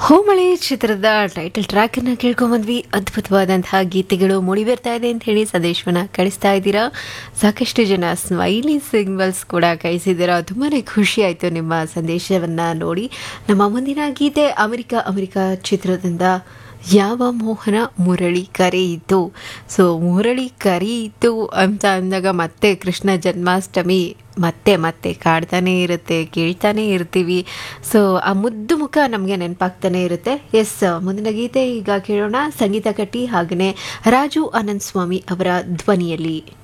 ಹೋಮಳೆ ಚಿತ್ರದ title track ಅನ್ನ ಕೇಳ್ಕೊಂಬಂದ್ವಿ ಅದ್ಭುತವಾದಂತಹ ಗೀತೆಗಳು ಮೂಡಿ ಬರ್ತಾ ಇದೆ ಅಂತ ಹೇಳಿ ಸಂದೇಶವನ್ನ ಕಳಿಸ್ತಾ ಇದ್ದೀರಾ ಸಾಕಷ್ಟು ಜನ ಸ್ಮೈಲಿ ಸಿಗ್ನಲ್ಸ್ ಕೂಡ ಕಳಿಸಿದ್ದೀರಾ ತುಂಬಾನೇ ಖುಷಿ ಆಯಿತು ನಿಮ್ಮ ಸಂದೇಶವನ್ನ ನೋಡಿ ನಮ್ಮ ಮುಂದಿನ ಗೀತೆ ಅಮೆರಿಕ ಅಮೆರಿಕ ಚಿತ್ರದಿಂದ ಯಾವ ಮೋಹನ ಮುರಳಿ ಕರೆಯಿತು ಸೊ ಮುರಳಿ ಕರೆಯಿತು ಅಂತ ಅಂದಾಗ ಮತ್ತೆ ಕೃಷ್ಣ ಜನ್ಮಾಷ್ಟಮಿ ಮತ್ತೆ ಮತ್ತೆ ಕಾಡ್ತಾನೆ ಇರುತ್ತೆ ಕೇಳ್ತಾನೆ ಇರ್ತೀವಿ ಸೊ ಆ ಮುದ್ದು ಮುಖ ನಮಗೆ ನೆನಪಾಗ್ತಾನೆ ಇರುತ್ತೆ ಎಸ್ ಮುಂದಿನ ಗೀತೆ ಈಗ ಕೇಳೋಣ ಸಂಗೀತ ಕಟ್ಟಿ ಹಾಗೆಯೇ ರಾಜು ಆನಂದ್ ಸ್ವಾಮಿ ಅವರ ಧ್ವನಿಯಲ್ಲಿ